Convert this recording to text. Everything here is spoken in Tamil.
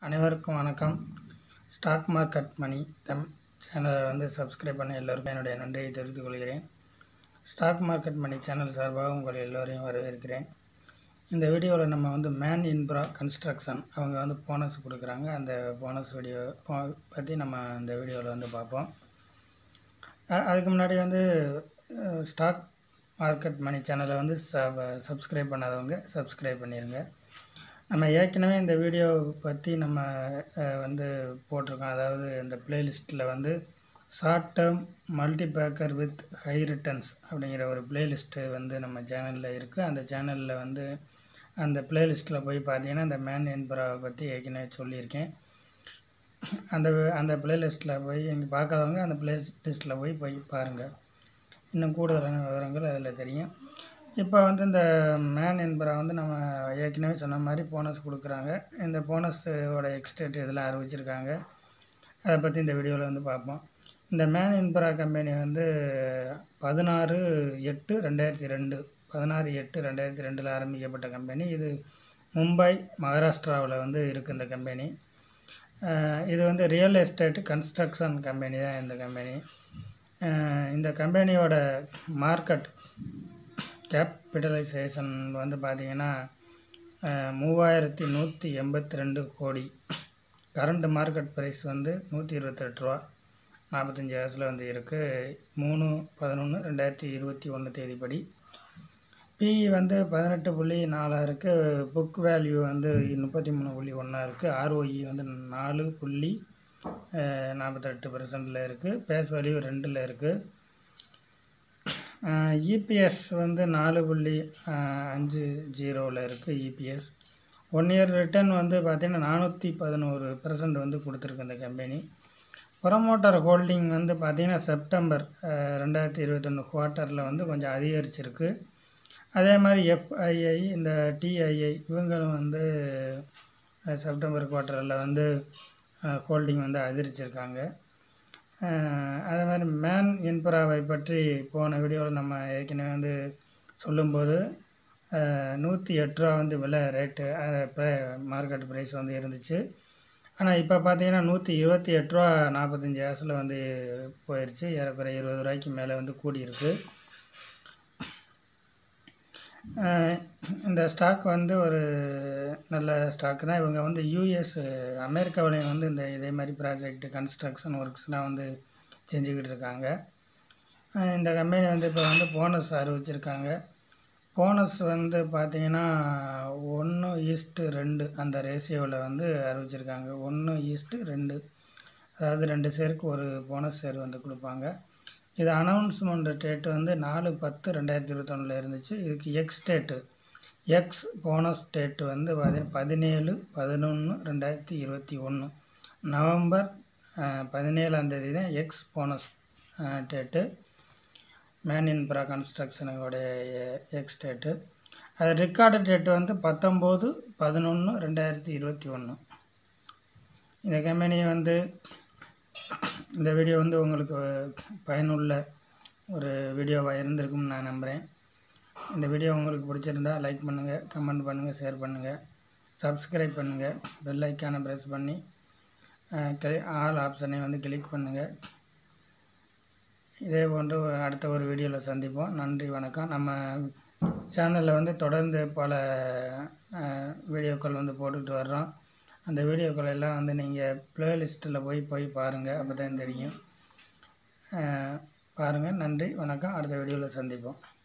அனைவருக்கும் வணக்கம் ஸ்டாக் மார்க்கெட் மணி தம் சேனலை வந்து சப்ஸ்கிரைப் பண்ண எல்லோருக்கும் என்னுடைய நன்றியை தெரிவித்துக் கொள்கிறேன் ஸ்டாக் மார்க்கெட் மணி சேனல் சார்பாக உங்கள் எல்லோரையும் வரவேற்கிறேன் இந்த வீடியோவில் நம்ம வந்து மேன் இன்ப்ரா கன்ஸ்ட்ரக்ஷன் அவங்க வந்து போனஸ் கொடுக்குறாங்க அந்த போனஸ் வீடியோ பற்றி நம்ம இந்த வீடியோவில் வந்து பார்ப்போம் அ- அதுக்கு முன்னாடி வந்து அஹ், ஸ்டாக் மார்க்கெட் மணி சேனலை வந்து சப்ஸ்கிரைப் பண்ணாதவங்க சப்ஸ்கிரைப் பண்ணிடுங்க நம்ம ஏற்கனவே இந்த வீடியோ பற்றி நம்ம அஹ், வந்து போட்டிருக்கோம் அதாவது இந்த பிளேலிஸ்ட்டில் வந்து short term multi bagger with high returns அப்படிங்கிற ஒரு பிளேலிஸ்ட்டு வந்து நம்ம சேனலில் இருக்குது அந்த சேனலில் வந்து அந்த பிளேலிஸ்ட்டில் போய் பார்த்தீங்கன்னா இந்த மேன் என்பராவை பற்றி ஏற்கனவே சொல்லியிருக்கேன் அந்த அந்த பிளேலிஸ்ட்டில் போய் இங்கே பார்க்காதவங்க அந்த பிளே லிஸ்ட்டில் போய் போய் பாருங்கள் இன்னும் கூடுதலான விவரங்கள் அதில் தெரியும் இப்போ வந்து இந்த மேன் என்பரை வந்து நம்ம ஏற்கனவே சொன்ன மாதிரி போனஸ் கொடுக்குறாங்க இந்த போனஸோட எக்ஸ்டேட் இதெல்லாம் அறிவிச்சிருக்காங்க அதை பற்றி இந்த வீடியோவில் வந்து பார்ப்போம் இந்த மேன் இன்பரா கம்பெனி வந்து பதினாறு எட்டு ரெண்டாயிரத்தி ரெண்டு பதினாறு எட்டு ரெண்டாயிரத்தி ரெண்டில் ஆரம்பிக்கப்பட்ட கம்பெனி இது மும்பை மகாராஷ்டிராவில் வந்து இருக்குது இந்த கம்பெனி அஹ் இது வந்து ரியல் எஸ்டேட் கன்ஸ்ட்ரக்ஷன் கம்பெனி தான் இந்த கம்பெனி அஹ் இந்த கம்பெனியோட மார்க்கெட் கேபிட்டலைசேஷன் வந்து பார்த்திங்கன்னா அஹ் மூவாயிரத்தி நூற்றி எண்பத்தி ரெண்டு கோடி கரண்ட் மார்க்கெட் ப்ரைஸ் வந்து நூற்றி இருபத்தெட்டு ரூபா நாற்பத்தஞ்சு காசில் வந்து இருக்குது மூணு பதினொன்று ரெண்டாயிரத்தி இருபத்தி ஒன்று தேதிப்படி பிஇ வந்து பதினெட்டு புள்ளி நாலாக இருக்குது புக் வேல்யூ வந்து முப்பத்தி மூணு புள்ளி ஒன்றா இருக்குது ஆர்ஓஇ வந்து நாலு புள்ளி நாற்பத்தெட்டு பர்சன்டில் இருக்குது பேஸ் வேல்யூ ரெண்டில் இருக்குது இபிஎஸ் வந்து நாலு புள்ளி அஹ், அஞ்சு ஜீரோவில் இருக்குது இபிஎஸ் ஒன் இயர் ரிட்டர்ன் வந்து பார்த்திங்கன்னா நானூற்றி பதினோரு பெர்சன்ட் வந்து கொடுத்துருக்கு இந்த கம்பெனி ப்ரொமோட்டர் ஹோல்டிங் வந்து பார்த்திங்கன்னா செப்டம்பர் அஹ், ரெண்டாயிரத்தி இருபத்தொன்று குவார்ட்டரில் வந்து கொஞ்சம் அதிகரிச்சிருக்கு அதே மாதிரி எஃப்ஐஐ இந்த டிஐஐ இவங்களும் வந்து அஹ், செப்டம்பர் குவார்ட்டரில் வந்து ஹோல்டிங் வந்து அதிகரிச்சிருக்காங்க அஹ், அதே மாதிரி மேன் இன்பராவை பற்றி போன வீடியோவில் நம்ம ஏற்கனவே வந்து சொல்லும்போது நூற்றி எட்டு ரூபா வந்து விலை ரேட்டு மார்க்கெட் ப்ரைஸ் வந்து இருந்துச்சு ஆனால் இப்போ பார்த்தீங்கன்னா நூற்றி இருபத்தி எட்டு ரூபா நாற்பத்தஞ்சு காசில் வந்து போயிடுச்சு ஏறக்குறைய இருபது ரூபாய்க்கு மேலே வந்து கூடியிருக்கு அஹ் இந்த ஸ்டாக் வந்து ஒரு நல்ல ஸ்டாக் தான் இவங்க வந்து யூஎஸ் அமெரிக்காவிலையும் வந்து இந்த இதே மாதிரி ப்ராஜெக்ட் கன்ஸ்ட்ரக்ஷன் ஒர்க்ஸ்லாம் வந்து செஞ்சுக்கிட்டு இருக்காங்க அஹ் இந்த கம்பெனி வந்து இப்போ வந்து போனஸ் அறிவிச்சிருக்காங்க போனஸ் வந்து பார்த்தீங்கன்னா ஒன்று ஈஸ்ட்டு ரெண்டு அந்த ரேஷியோவில் வந்து அறிவிச்சிருக்காங்க ஒன்று ஈஸ்ட்டு ரெண்டு அதாவது ரெண்டு சேருக்கு ஒரு போனஸ் சேர் வந்து கொடுப்பாங்க இது அனௌன்ஸ்மெண்ட் டேட் வந்து நாலு பத்து ரெண்டாயிரத்தி இருபத்தொன்னில் இருந்துச்சு இதுக்கு ex date ex bonus date வந்து பார்த்தீங்கன்னா பதினேழு பதினொன்று ரெண்டாயிரத்தி இருபத்தி ஒன்று நவம்பர் பதினேழாம் தேதி தான் ex bonus date Man Infra கன்ஸ்ட்ரக்ஷனுடைய எக்ஸ் டேட்டு அது ரெக்கார்டு டேட் வந்து பத்தொம்போது பதினொன்று ரெண்டாயிரத்தி இருபத்தி ஒன்று இந்த கம்பெனி வந்து இந்த வீடியோ வந்து உங்களுக்கு பயனுள்ள ஒரு வீடியோவாக இருந்திருக்கும்னு நான் நம்புகிறேன் இந்த வீடியோ உங்களுக்கு பிடிச்சிருந்தா லைக் பண்ணுங்கள் கமெண்ட் பண்ணுங்கள் ஷேர் பண்ணுங்கள் சப்ஸ்கிரைப் பண்ணுங்கள் பெல் ஐக்கானை ப்ரெஸ் பண்ணி ஆல் ஆப்ஷனை வந்து கிளிக் பண்ணுங்கள் இதே போன்று ஒரு- அடுத்த ஒரு வீடியோவில் சந்திப்போம் நன்றி வணக்கம் நம்ம சேனலில் வந்து தொடர்ந்து பல அஹ், வீடியோக்கள் வந்து போட்டுக்கிட்டு வர்றோம் அந்த வீடியோக்கள் எல்லாம் வந்து நீங்கள் ப்ளேலிஸ்ட்டில் போய் போய் பாருங்கள் அப்போ தான் தெரியும் அஹ், பாருங்கள் நன்றி வணக்கம் அடுத்த வீடியோவில் சந்திப்போம்